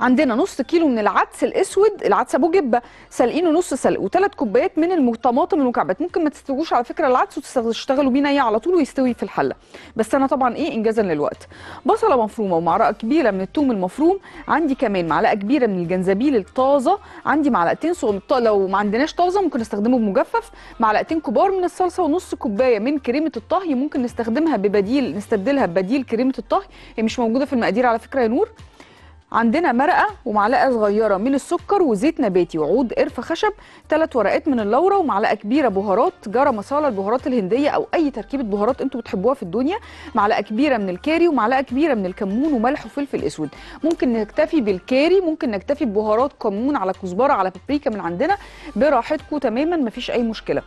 عندنا نص كيلو من العدس الاسود العدس ابو جبه سلقينه نص سلق وثلاث كوبايات من الطماطم المكعبات ممكن ما تستووش على فكره العدس وتشتغلوا بيه نيه على طول ويستوي في الحله بس انا طبعا ايه انجازا للوقت بصله مفرومه ومعلقه كبيره من الثوم المفروم عندي كمان معلقه كبيره من الجنزبيل الطازه عندي معلقتين صغ... لو ما عندناش طازه ممكن نستخدمه مجفف معلقتين كبار من الصلصه ونص كوبايه من كريمه الطهي ممكن نستخدمها ببديل نستبدلها ببديل كريمه الطهي هي مش موجوده في المقادير على فكره يا نور عندنا مرقه ومعلقه صغيره من السكر وزيت نباتي وعود قرفه خشب ثلاث ورقات من اللورة ومعلقه كبيره بهارات جرى مسالة البهارات الهنديه او اي تركيبه بهارات انتوا بتحبوها في الدنيا معلقه كبيره من الكاري ومعلقه كبيره من الكمون وملح وفلفل اسود ممكن نكتفي بالكاري ممكن نكتفي ببهارات كمون على كزبره على بابريكا من عندنا براحتكم تماما مفيش اي مشكله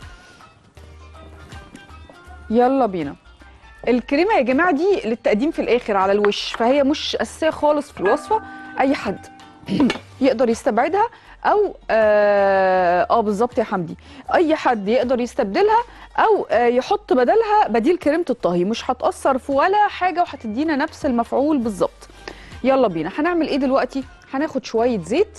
يلا بينا الكريمه يا جماعه دي للتقديم في الاخر على الوش فهي مش اساسيه خالص في الوصفه اي حد يقدر يستبعدها او اه, آه بالظبط يا حمدي اي حد يقدر يستبدلها او آه يحط بدلها بديل كريمه الطهي مش هتاثر في ولا حاجه وهتدينا نفس المفعول بالظبط يلا بينا هنعمل ايه دلوقتي هناخد شويه زيت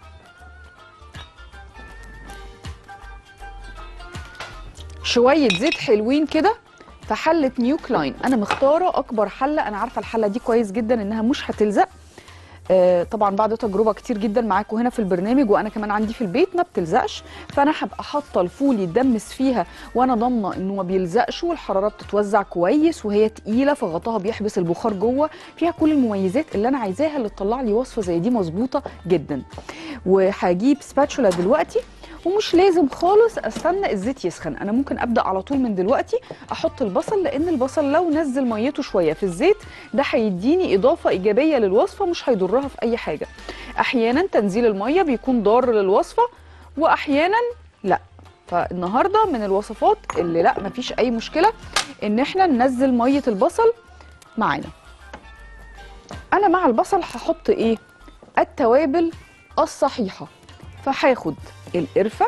شويه زيت حلوين كده في حله نيو كلاين انا مختاره اكبر حله انا عارفه الحله دي كويس جدا انها مش هتلزق آه طبعا بعد تجربه كتير جدا معاكم هنا في البرنامج وانا كمان عندي في البيت ما بتلزقش فانا هبقى حاطه الفول يتدمس فيها وانا ضامنه انه ما بيلزقش والحراره بتتوزع كويس وهي تقيله فغطاها بيحبس البخار جوه فيها كل المميزات اللي انا عايزاها اللي تطلع لي وصفه زي دي مظبوطه جدا وهجيب سباتشولا دلوقتي ومش لازم خالص استنى الزيت يسخن انا ممكن ابدا على طول من دلوقتي احط البصل لان البصل لو نزل ميته شويه في الزيت ده هيديني اضافه ايجابيه للوصفه مش هيضرها في اي حاجه احيانا تنزيل الميه بيكون ضار للوصفه واحيانا لا فالنهارده من الوصفات اللي لا مفيش اي مشكله ان احنا ننزل ميه البصل معانا انا مع البصل هحط ايه التوابل الصحيحه فهاخد القرفه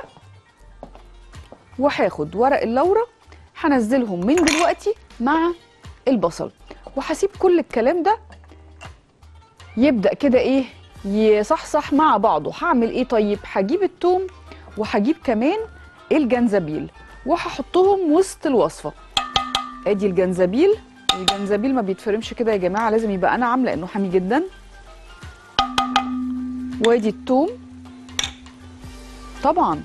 وهاخد ورق اللورة هنزلهم من دلوقتي مع البصل وهسيب كل الكلام ده يبدا كده ايه يصحصح مع بعضه هعمل ايه طيب هجيب التوم وهجيب كمان الجنزبيل وهحطهم وسط الوصفه ادي الجنزبيل الجنزبيل ما بيتفرمش كده يا جماعه لازم يبقى انا عامله انه حامي جدا وادي التوم طبعا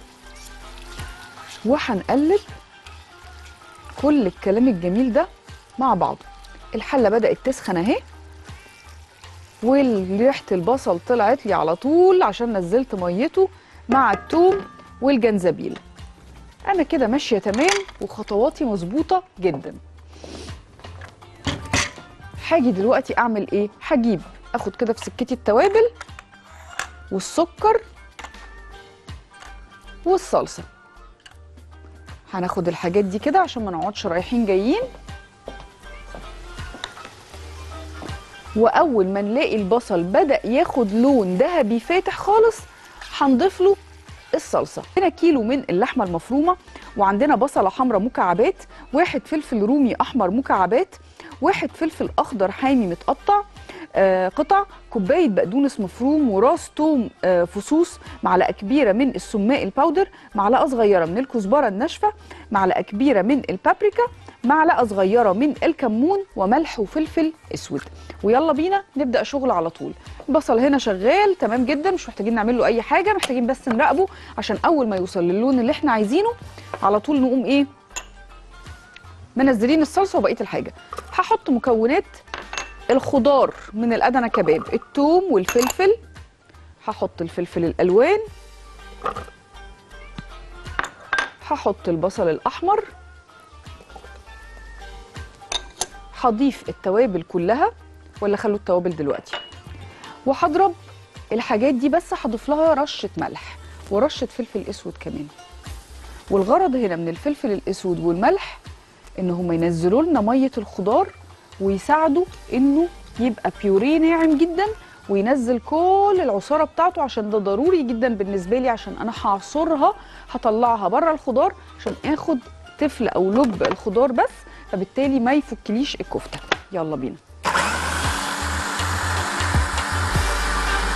وهنقلب كل الكلام الجميل ده مع بعضه الحله بدات تسخن اهي وريحه البصل طلعت لي على طول عشان نزلت ميته مع الثوم والجنزبيل انا كده ماشيه تمام وخطواتي مظبوطه جدا هاجي دلوقتي اعمل ايه هجيب اخد كده في سكتي التوابل والسكر والصلصه هناخد الحاجات دي كده عشان ما نقعدش رايحين جايين واول ما نلاقي البصل بدا ياخد لون ذهبي فاتح خالص هنضيف له الصلصه هنا كيلو من اللحمه المفرومه وعندنا بصله حمراء مكعبات واحد فلفل رومي احمر مكعبات واحد فلفل اخضر حامي متقطع آه قطع كوبايه بقدونس مفروم وراس توم آه فصوص معلقه كبيره من السماق الباودر معلقه صغيره من الكزبره الناشفه معلقه كبيره من البابريكا معلقه صغيره من الكمون وملح وفلفل اسود ويلا بينا نبدا شغل على طول البصل هنا شغال تمام جدا مش محتاجين نعمل له اي حاجه محتاجين بس نراقبه عشان اول ما يوصل للون اللي احنا عايزينه على طول نقوم ايه منزلين الصلصه وبقيه الحاجه هحط مكونات الخضار من الأدنى كباب الثوم والفلفل هحط الفلفل الألوان هحط البصل الأحمر هضيف التوابل كلها ولا خلوا التوابل دلوقتي وهضرب الحاجات دي بس هضيف لها رشة ملح ورشة فلفل أسود كمان والغرض هنا من الفلفل الأسود والملح إن هم ينزلوا لنا مية الخضار ويساعدوا انه يبقى بيوريه ناعم جدا وينزل كل العصاره بتاعته عشان ده ضروري جدا بالنسبه لي عشان انا هعصرها هطلعها بره الخضار عشان اخد تفل او لب الخضار بس فبالتالي ما يفكليش الكفته يلا بينا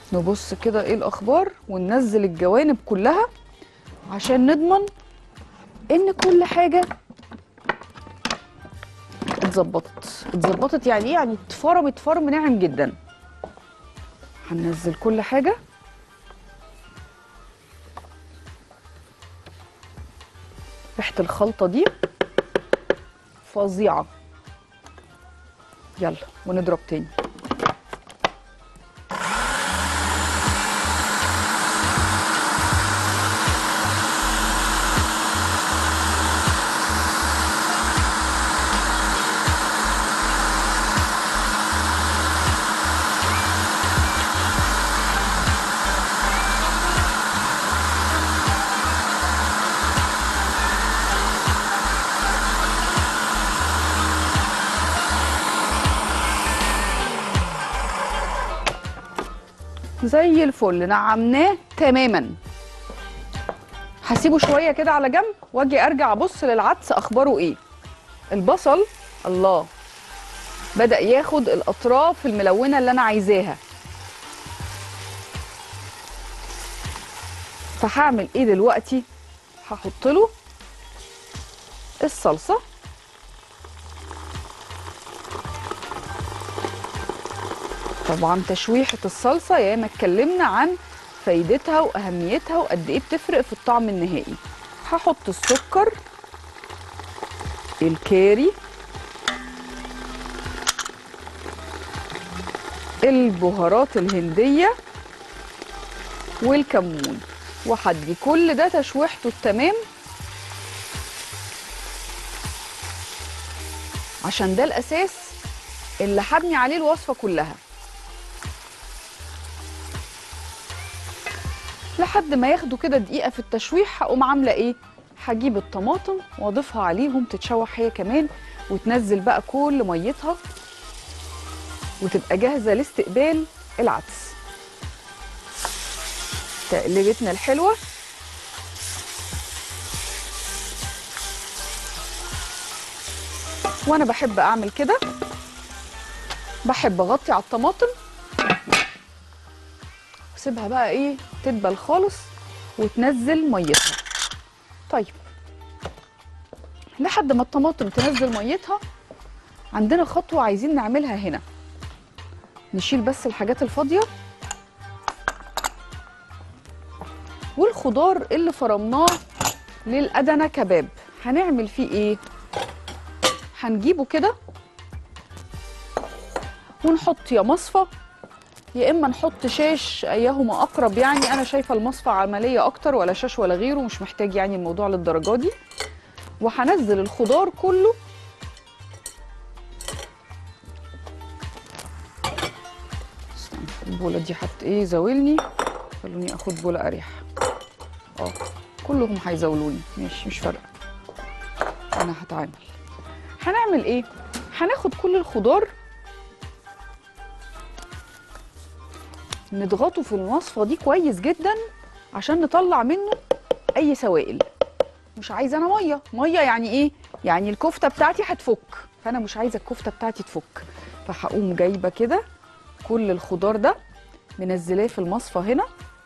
نبص كده ايه الاخبار وننزل الجوانب كلها عشان نضمن ان كل حاجه اتظبطت اتظبطت يعني ايه يعني اتفرمت فرم ناعم جدا هننزل كل حاجه ريحه الخلطه دي فظيعه يلا ونضرب تاني زي الفل نعمناه تماما هسيبه شويه كده على جنب واجي ارجع ابص للعدس اخباره ايه البصل الله بدا ياخد الاطراف الملونه اللي انا عايزاها فهعمل ايه دلوقتي هحط له الصلصه طبعا تشويحة الصلصة ياما اتكلمنا عن فايدتها وأهميتها وقد إيه بتفرق في الطعم النهائي هحط السكر الكاري البهارات الهندية والكمون وهدي كل ده تشويحته التمام عشان ده الأساس اللي هبني عليه الوصفة كلها لحد ما ياخدوا كده دقيقه في التشويح هقوم عامله ايه هجيب الطماطم واضيفها عليهم تتشوح هي كمان وتنزل بقى كل ميتها وتبقى جاهزه لاستقبال العدس تقلبتنا الحلوه وانا بحب اعمل كده بحب اغطي على الطماطم واسيبها بقى ايه تدبل خالص وتنزل ميتها طيب لحد ما الطماطم تنزل ميتها عندنا خطوه عايزين نعملها هنا نشيل بس الحاجات الفاضيه والخضار اللي فرمناه للأدنى كباب هنعمل فيه ايه هنجيبه كده ونحط يا مصفى يا اما نحط شاش ايهما اقرب يعني انا شايفه المصفى عمليه اكتر ولا شاش ولا غيره مش محتاج يعني الموضوع للدرجه دي وهنزل الخضار كله استنى البوله دي حت ايه زاولني خلوني اخد بوله اريح اه كلهم هيزاولوني ماشي مش فارقه انا هتعامل هنعمل ايه هناخد كل الخضار نضغطه في الوصفه دي كويس جدا عشان نطلع منه اي سوائل مش عايزه انا ميه ميه يعني ايه يعني الكفته بتاعتي هتفك فانا مش عايزه الكفته بتاعتي تفك فهقوم جايبه كده كل الخضار ده منزلاه في المصفى هنا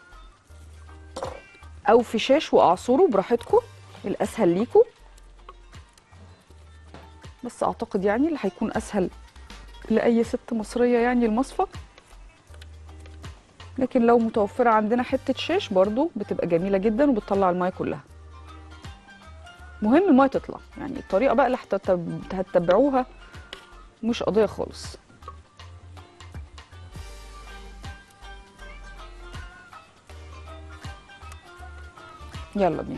او في شاش واعصره براحتكم الاسهل ليكم بس اعتقد يعني اللي هيكون اسهل لاي ست مصريه يعني المصفى لكن لو متوفرة عندنا حتة شاش برضو بتبقى جميلة جدا وبتطلع المية كلها مهم المية تطلع يعني الطريقة بقى اللي هتتب- هتتبعوها مش قضية خالص يلا بينا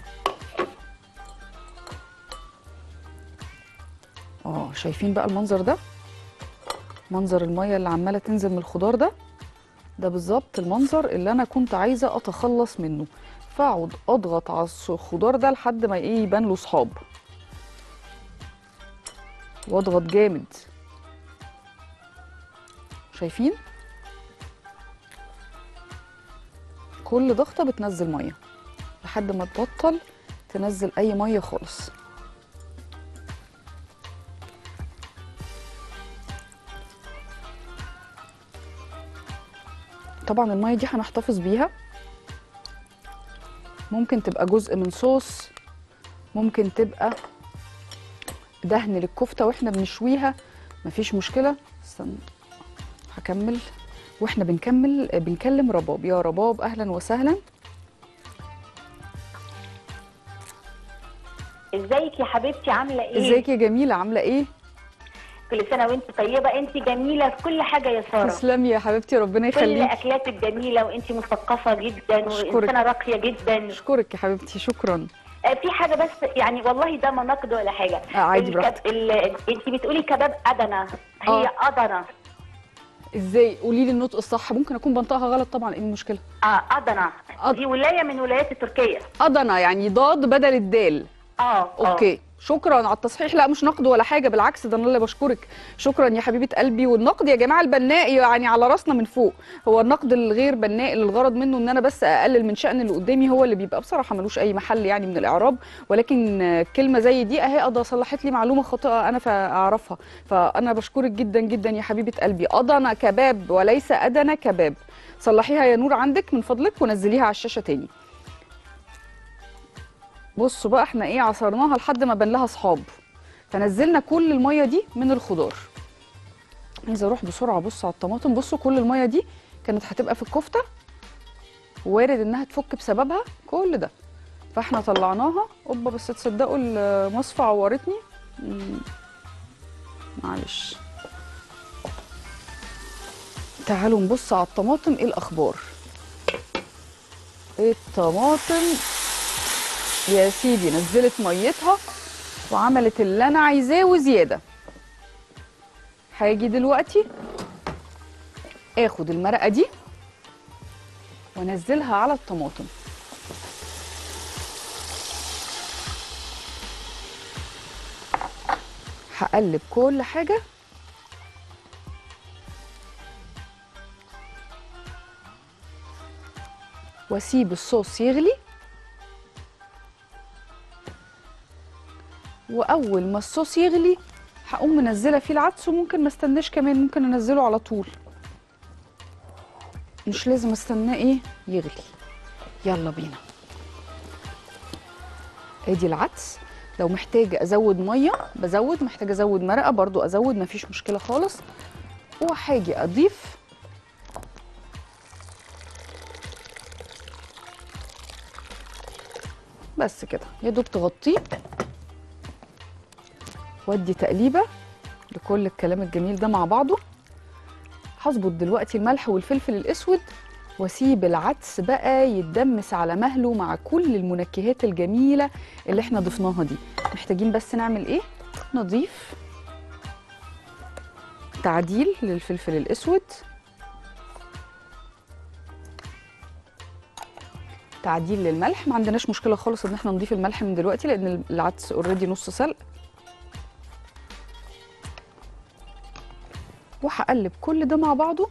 اه شايفين بقى المنظر ده منظر المية اللي عمالة تنزل من الخضار ده ده بالظبط المنظر اللي انا كنت عايزه اتخلص منه فاقعد اضغط على الخضار ده لحد ما ايه يبان له صحاب واضغط جامد شايفين كل ضغطه بتنزل ميه لحد ما تبطل تنزل اي ميه خالص طبعا الميه دي هنحتفظ بيها ممكن تبقى جزء من صوص ممكن تبقى دهن للكفته واحنا بنشويها مفيش مشكله استنى هكمل واحنا بنكمل بنكلم رباب يا رباب اهلا وسهلا ازيك يا حبيبتي عامله ايه ازيك يا جميله عامله ايه كل سنه وانت طيبه انت جميله في كل حاجه يا ساره تسلمي يا حبيبتي ربنا كل يخليك اكلاتك جميله وانت مثقفه جدا أشكرك. وانسانه راقيه جدا اشكرك يا حبيبتي شكرا آه، في حاجه بس يعني والله ده ما نقد ولا حاجه آه، عادي الكب- براحتك. ال... انت بتقولي كباب ادنى هي آه. ادنى ازاي قولي لي النطق الصح ممكن اكون بنطقها غلط طبعا ايه المشكله اه ادنى أد- دي ولايه من ولايات تركيا أضنا يعني ضاد بدل الدال اه آه. اوكي شكرا على التصحيح لا مش نقد ولا حاجه بالعكس ده انا اللي بشكرك شكرا يا حبيبه قلبي والنقد يا جماعه البناء يعني على راسنا من فوق هو النقد الغير بناء اللي الغرض منه ان انا بس اقلل من شان اللي قدامي هو اللي بيبقى بصراحه ملوش اي محل يعني من الاعراب ولكن آه، كلمه زي دي اهي قضى صلحت لي معلومه خاطئه انا فاعرفها فانا بشكرك جدا جدا يا حبيبه قلبي أضنا كباب وليس أدنى كباب صلحيها يا نور عندك من فضلك ونزليها على الشاشه تاني بصوا بقى احنا ايه عصرناها لحد ما بان لها صحاب فنزلنا كل الميه دي من الخضار عايزه اروح بسرعه بص على الطماطم بصوا كل الميه دي كانت هتبقى في الكفته وارد انها تفك بسببها كل ده فاحنا طلعناها اوبا بس تصدقوا المصفى عورتني مم. معلش تعالوا نبص على الطماطم ايه الاخبار الطماطم يا سيدي نزلت ميتها وعملت اللي انا عايزاه وزياده هاجي دلوقتي اخد المرقه دي وانزلها على الطماطم هقلب كل حاجه واسيب الصوص يغلي واول ما الصوص يغلي هقوم منزله فيه العدس وممكن ما استناش كمان ممكن انزله على طول مش لازم استناه ايه يغلي يلا بينا ادي العدس لو محتاجه ازود ميه بزود محتاجه ازود مرقه برضو ازود مفيش مشكله خالص وهاجي اضيف بس كده يا دوب تغطيه وادي تقليبه لكل الكلام الجميل ده مع بعضه هظبط دلوقتي الملح والفلفل الاسود واسيب العدس بقى يتدمس على مهله مع كل المنكهات الجميله اللي احنا ضفناها دي محتاجين بس نعمل ايه نضيف تعديل للفلفل الاسود تعديل للملح ما عندناش مشكله خالص ان احنا نضيف الملح من دلوقتي لان العدس اوريدي نص سلق وهقلب كل ده مع بعضه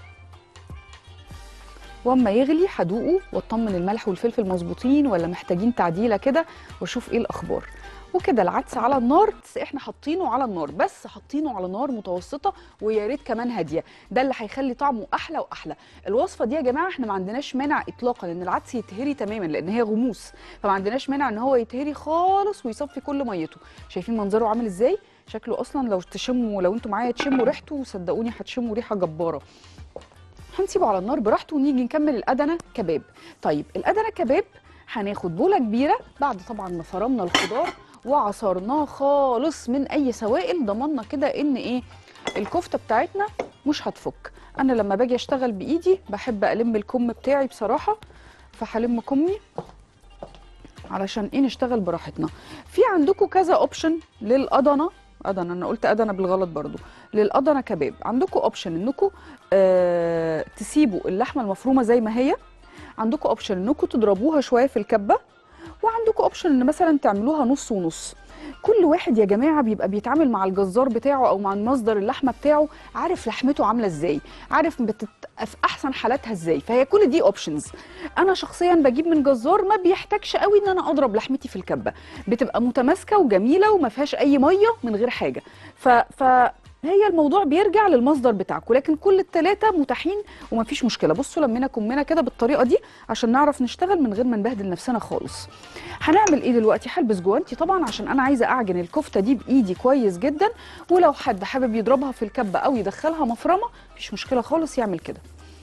واما يغلي هدوقه واطمن الملح والفلفل مظبوطين ولا محتاجين تعديله كده واشوف ايه الاخبار وكده العدس على النار بس احنا حاطينه على النار بس حاطينه على نار متوسطه ويا ريت كمان هاديه ده اللي هيخلي طعمه احلى واحلى الوصفه دي يا جماعه احنا ما عندناش مانع اطلاقا ان العدس يتهري تماما لان هي غموس فما عندناش مانع ان هو يتهري خالص ويصفي كل ميته شايفين منظره عامل ازاي شكله اصلا لو تشموا لو انتوا معايا تشموا ريحته صدقوني هتشموا ريحه جباره هنسيبه على النار براحته ونيجي نكمل الأدنة كباب طيب الأدنة كباب هناخد بولة كبيرة بعد طبعا ما فرمنا الخضار وعصرناه خالص من أي سوائل ضمنا كده إن إيه الكفتة بتاعتنا مش هتفك أنا لما باجي أشتغل بإيدي بحب ألم الكم بتاعي بصراحة فهلم كمي علشان ايه نشتغل براحتنا في عندكم كذا اوبشن للقضنه قضنه انا قلت قضنه بالغلط برضو للقضنه كباب عندكم اوبشن انكم آه تسيبوا اللحمه المفرومه زي ما هي عندكم اوبشن انكم تضربوها شويه في الكبه وعندكم اوبشن ان مثلا تعملوها نص ونص كل واحد يا جماعه بيبقى بيتعامل مع الجزار بتاعه او مع مصدر اللحمه بتاعه عارف لحمته عامله ازاي عارف بتت... في احسن حالاتها ازاي فهي كل دي اوبشنز انا شخصيا بجيب من جزار ما بيحتاجش قوي ان انا اضرب لحمتي في الكبه بتبقى متماسكه وجميله وما فيهاش اي ميه من غير حاجه ف, ف... هي الموضوع بيرجع للمصدر بتاعكم لكن كل الثلاثه متاحين ومفيش مشكله بصوا لمينا كمنا كده بالطريقه دي عشان نعرف نشتغل من غير ما نبهدل نفسنا خالص هنعمل ايه دلوقتي هلبس جوانتي طبعا عشان انا عايزه اعجن الكفته دي بايدي كويس جدا ولو حد حابب يضربها في الكبه او يدخلها مفرمه مفيش مشكله خالص يعمل كده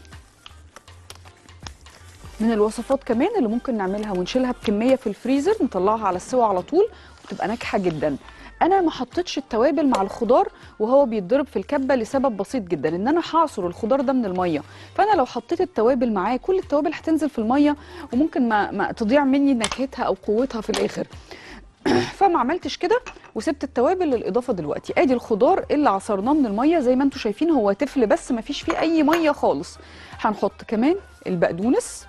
من الوصفات كمان اللي ممكن نعملها ونشيلها بكميه في الفريزر نطلعها على السوا على طول وتبقى ناجحه جدا انا ما حطيتش التوابل مع الخضار وهو بيتضرب في الكبه لسبب بسيط جدا ان انا هعصر الخضار ده من الميه فانا لو حطيت التوابل معاه كل التوابل هتنزل في الميه وممكن ما, ما تضيع مني نكهتها او قوتها في الاخر فما عملتش كده وسبت التوابل للاضافه دلوقتي ادي الخضار اللي عصرناه من الميه زي ما انتم شايفين هو تفل بس ما فيش فيه اي ميه خالص هنحط كمان البقدونس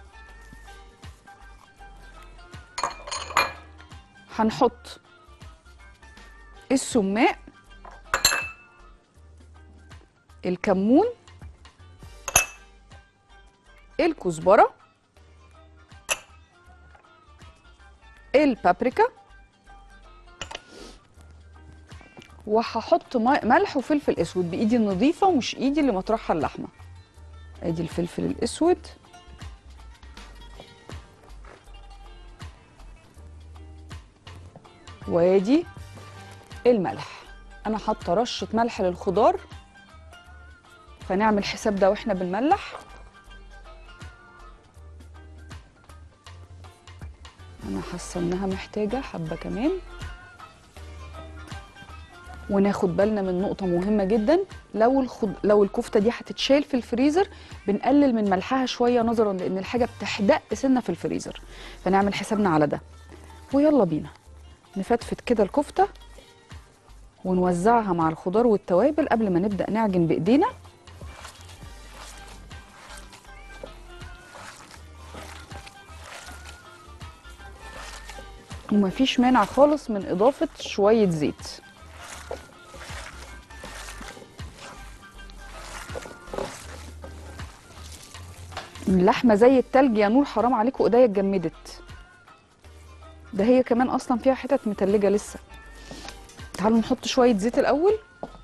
هنحط السماق الكمون الكزبرة البابريكا وهحط مي- ملح وفلفل اسود بايدي النظيفه ومش ايدي اللي مطرحها اللحمه ادي الفلفل الاسود وادي الملح انا حاطه رشه ملح للخضار فنعمل حساب ده واحنا بنملح انا حاسه انها محتاجه حبه كمان وناخد بالنا من نقطة مهمة جدا لو الخض... لو الكفتة دي هتتشال في الفريزر بنقلل من ملحها شوية نظرا لأن الحاجة بتحدق سنة في الفريزر فنعمل حسابنا على ده ويلا بينا نفتفت كده الكفتة ونوزعها مع الخضار والتوابل قبل ما نبدأ نعجن بإيدينا ومفيش مانع خالص من إضافة شوية زيت اللحمة زي التلج يا نور حرام عليكم ايديا اتجمدت ده هي كمان اصلا فيها حتت متلجة لسه تعالوا نحط شوية زيت الأول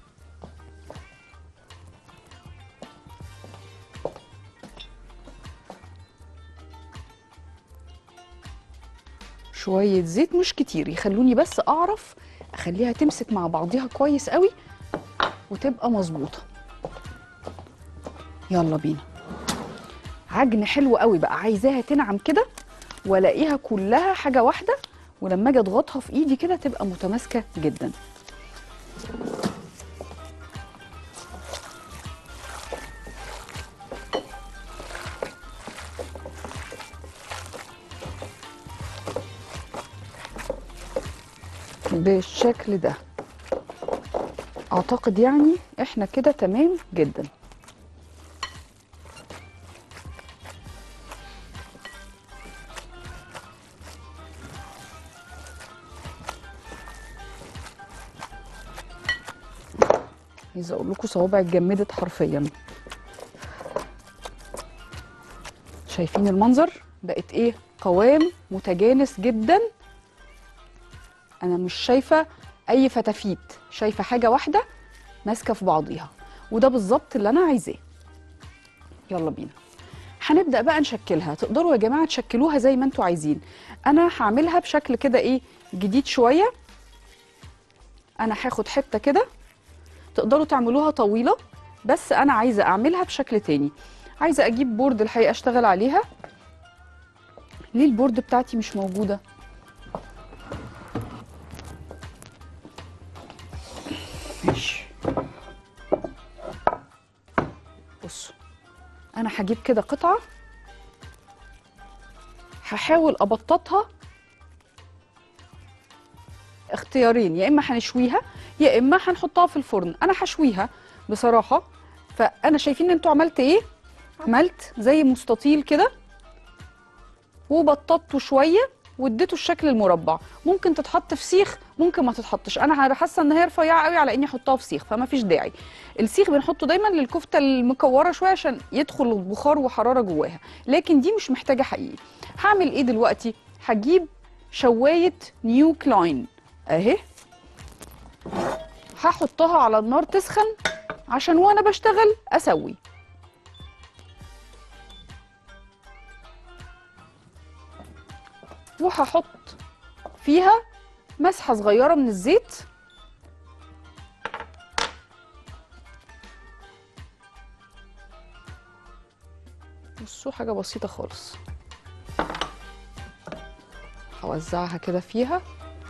شوية زيت مش كتير يخلوني بس أعرف أخليها تمسك مع بعضيها كويس قوي وتبقى مظبوطة يلا بينا عجن حلو قوي بقى عايزاها تنعم كده والاقيها كلها حاجة واحدة ولما اجي اضغطها في ايدي كده تبقى متماسكة جدا بالشكل ده اعتقد يعني احنا كده تمام جدا عايزه اقول لكم صوابعي اتجمدت حرفيا شايفين المنظر بقت ايه قوام متجانس جدا انا مش شايفه اي فتافيت شايفه حاجه واحده ماسكه في بعضيها وده بالظبط اللي انا عايزاه يلا بينا هنبدا بقى نشكلها تقدروا يا جماعه تشكلوها زي ما انتوا عايزين انا هعملها بشكل كده ايه جديد شويه انا هاخد حته كده تقدروا تعملوها طويله بس انا عايزه اعملها بشكل تاني عايزه اجيب بورد الحقيقه اشتغل عليها ليه البورد بتاعتي مش موجوده ماشي بصوا انا هجيب كده قطعه هحاول ابططها اختيارين يا اما هنشويها يا اما هنحطها في الفرن انا هشويها بصراحه فانا شايفين ان انتوا عملت ايه عملت زي مستطيل كده وبططته شويه واديته الشكل المربع ممكن تتحط في سيخ ممكن ما تتحطش انا حاسه ان هي رفيعه قوي على اني احطها في سيخ فما فيش داعي السيخ بنحطه دايما للكفته المكوره شويه عشان يدخل بخار وحراره جواها لكن دي مش محتاجه حقيقي هعمل ايه دلوقتي هجيب شوايه نيو كلاين اهي هحطها على النار تسخن عشان وانا بشتغل اسوي وهحط فيها مسحه صغيره من الزيت بصوا حاجه بسيطه خالص هوزعها كده فيها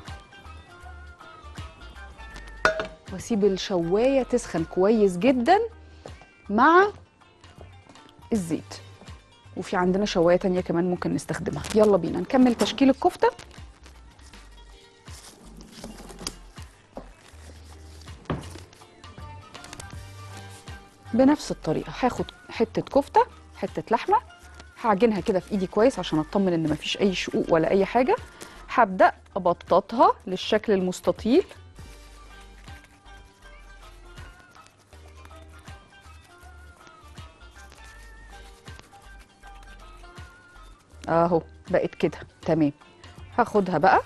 واسيب الشوايه تسخن كويس جدا مع الزيت وفي عندنا شوايه تانية كمان ممكن نستخدمها يلا بينا نكمل تشكيل الكفته بنفس الطريقه هاخد حته كفته حته لحمه هعجنها كده في ايدي كويس عشان اطمن ان مفيش اي شقوق ولا اي حاجه هبدا ابططها للشكل المستطيل اهو بقت كده تمام هاخدها بقى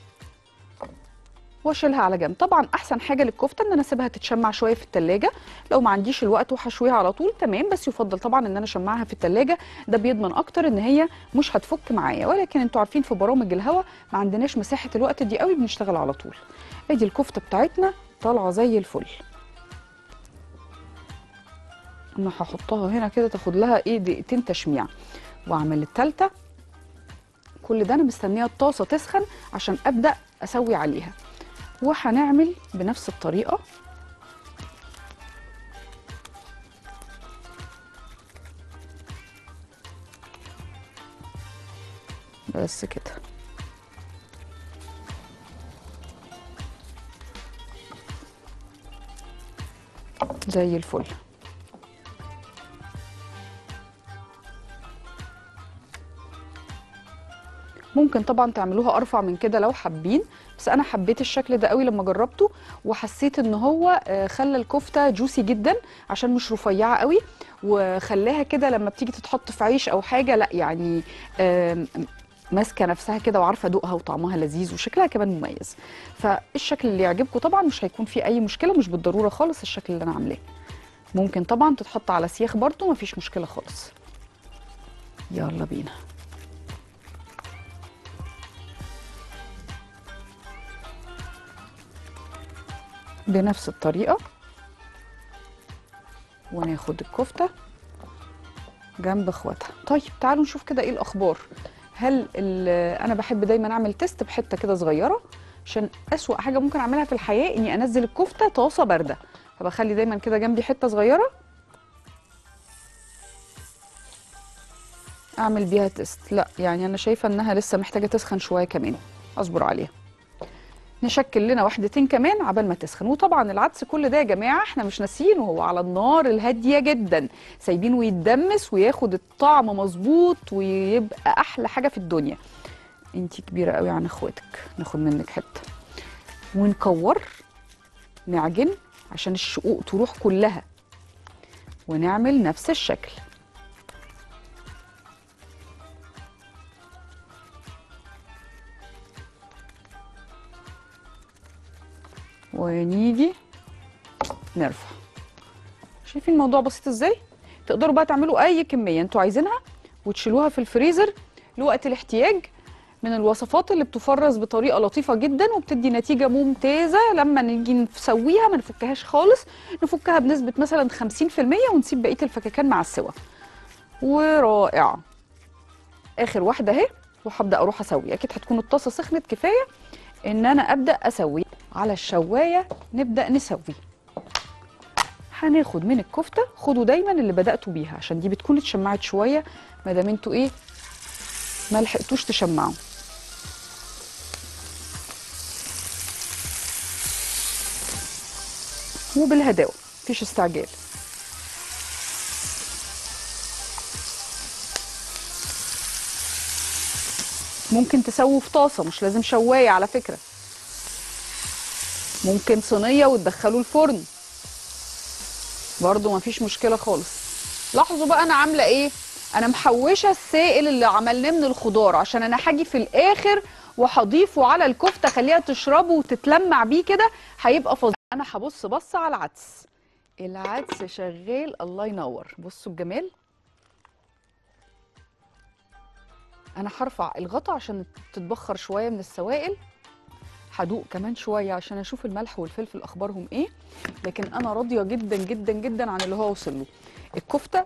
واشيلها على جنب طبعا احسن حاجه للكفته ان انا اسيبها تتشمع شويه في التلاجة لو ما عنديش الوقت وهشويها على طول تمام بس يفضل طبعا ان انا اشمعها في التلاجة ده بيضمن اكتر ان هي مش هتفك معايا ولكن انتوا عارفين في برامج الهوا ما عندناش مساحه الوقت دي قوي بنشتغل على طول ادي الكفته بتاعتنا طالعه زي الفل انا هحطها هنا كده تاخد لها ايه دقيقتين تشميع واعمل التالتة كل ده انا مستنيه الطاسه تسخن عشان ابدا اسوي عليها وهنعمل بنفس الطريقه بس كده زي الفل ممكن طبعا تعملوها ارفع من كده لو حابين بس انا حبيت الشكل ده قوي لما جربته وحسيت ان هو آه، خلى الكفته جوسي جدا عشان مش رفيعه قوي وخلاها كده لما بتيجي تتحط في عيش او حاجه لا يعني آم، ماسكه نفسها كده وعارفه ادوقها وطعمها لذيذ وشكلها كمان مميز فالشكل اللي يعجبكم طبعا مش هيكون فيه اي مشكله مش بالضروره خالص الشكل اللي انا عاملاه ممكن طبعا تتحط على سياخ برضو مفيش مشكله خالص يلا بينا بنفس الطريقة وناخد الكفتة جنب اخواتها طيب تعالوا نشوف كده ايه الاخبار هل ال- انا بحب دايما اعمل تيست بحته كده صغيره عشان اسوأ حاجه ممكن اعملها في الحياه اني انزل الكفته طاسه بارده فبخلي دايما كده جنبي حته صغيره اعمل بيها تيست لا يعني انا شايفه انها لسه محتاجه تسخن شويه كمان اصبر عليها نشكل لنا واحدتين كمان عبال ما تسخن وطبعا العدس كل ده يا جماعه احنا مش ناسيينه هو على النار الهاديه جدا سايبينه يتدمس وياخد الطعم مظبوط ويبقى احلى حاجه في الدنيا انتي كبيره قوي عن اخواتك ناخد منك حته ونكور نعجن عشان الشقوق تروح كلها ونعمل نفس الشكل ونيجي نرفع شايفين الموضوع بسيط ازاي تقدروا بقى تعملوا اي كميه انتوا عايزينها وتشيلوها في الفريزر لوقت الاحتياج من الوصفات اللي بتفرز بطريقه لطيفه جدا وبتدي نتيجه ممتازه لما نيجي نسويها ما نفكهاش خالص نفكها بنسبه مثلا 50% ونسيب بقيه الفككان مع السوا ورائعه اخر واحده اهي وهبدا اروح اسوي اكيد هتكون الطاسه سخنت كفايه ان انا ابدا اسوي على الشوايه نبدا نسوي هناخد من الكفته خدوا دايما اللي بداتوا بيها عشان دي بتكون اتشمعت شويه ما دام انتوا ايه ما لحقتوش تشمعوا وبالهداوه مفيش استعجال ممكن تسووا في طاسه مش لازم شوايه على فكره ممكن صينيه وتدخلوا الفرن برضو مفيش مشكله خالص لاحظوا بقى انا عامله ايه انا محوشه السائل اللي عملناه من الخضار عشان انا هاجي في الاخر وهضيفه على الكفته خليها تشربه وتتلمع بيه كده هيبقى فظيع انا هبص بص على العدس العدس شغال الله ينور بصوا الجمال انا هرفع الغطا عشان تتبخر شويه من السوائل هدوق كمان شويه عشان اشوف الملح والفلفل اخبارهم ايه لكن انا راضيه جدا جدا جدا عن اللي هو وصل له الكفته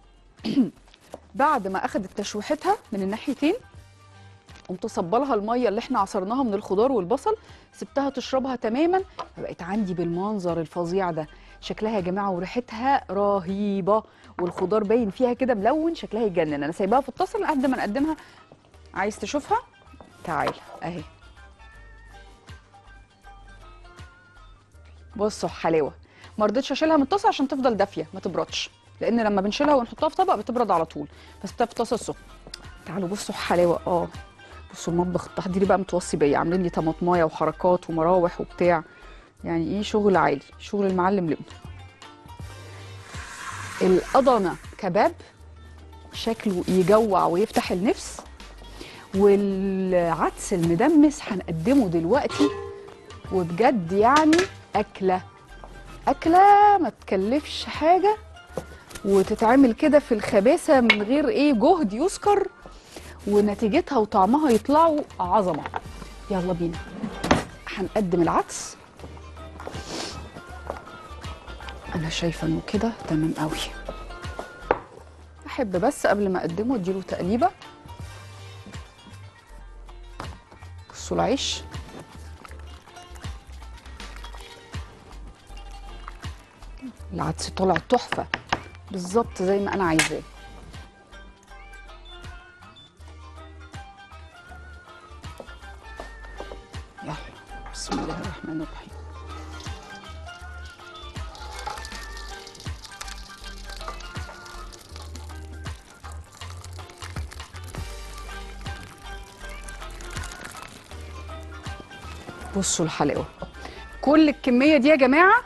بعد ما اخدت تشويحتها من الناحيتين قمت صب لها الميه اللي احنا عصرناها من الخضار والبصل سبتها تشربها تماما فبقت عندي بالمنظر الفظيع ده شكلها يا جماعه وريحتها رهيبه والخضار باين فيها كده ملون شكلها يجنن انا سايباها في الطاسه لحد ما نقدمها عايز تشوفها تعال اهي بصوا حلاوه ما رضيتش اشيلها من الطاسه عشان تفضل دافيه ما تبردش لان لما بنشيلها ونحطها في طبق بتبرد على طول فسبتها في طاسه سخنه تعالوا بصوا حلاوه اه بصوا المطبخ التحضيري بقى متوصي بيا عاملين لي طماطمايه وحركات ومراوح وبتاع يعني ايه شغل عالي شغل المعلم لبنى القضنه كباب شكله يجوع ويفتح النفس والعدس المدمس هنقدمه دلوقتي وبجد يعني اكله اكله ما تكلفش حاجه وتتعمل كده في الخباثه من غير ايه جهد يذكر ونتيجتها وطعمها يطلعوا عظمه يلا بينا هنقدم العدس انا شايفه انه كده تمام قوي احب بس قبل ما اقدمه اديله تقليبه بصوا العيش العدس طلع تحفه بالظبط زي ما انا عايزاه يلا بسم الله الرحمن الرحيم بصوا الحلاوه كل الكميه دي يا جماعه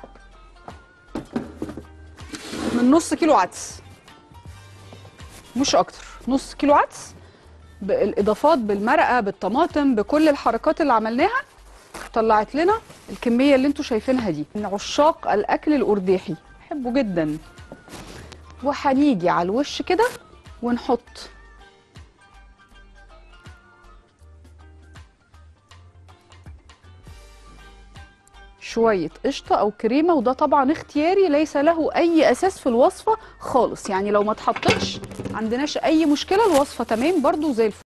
من نص كيلو عدس مش اكتر نص كيلو عدس بالاضافات بالمرقه بالطماطم بكل الحركات اللي عملناها طلعت لنا الكميه اللي انتوا شايفينها دي من عشاق الاكل الارداحي بحبه جدا وهنيجي على الوش كده ونحط شوية قشطة أو كريمة وده طبعا اختياري ليس له أي أساس في الوصفة خالص يعني لو ما اتحطتش عندناش أي مشكلة الوصفة تمام برضو زي الفل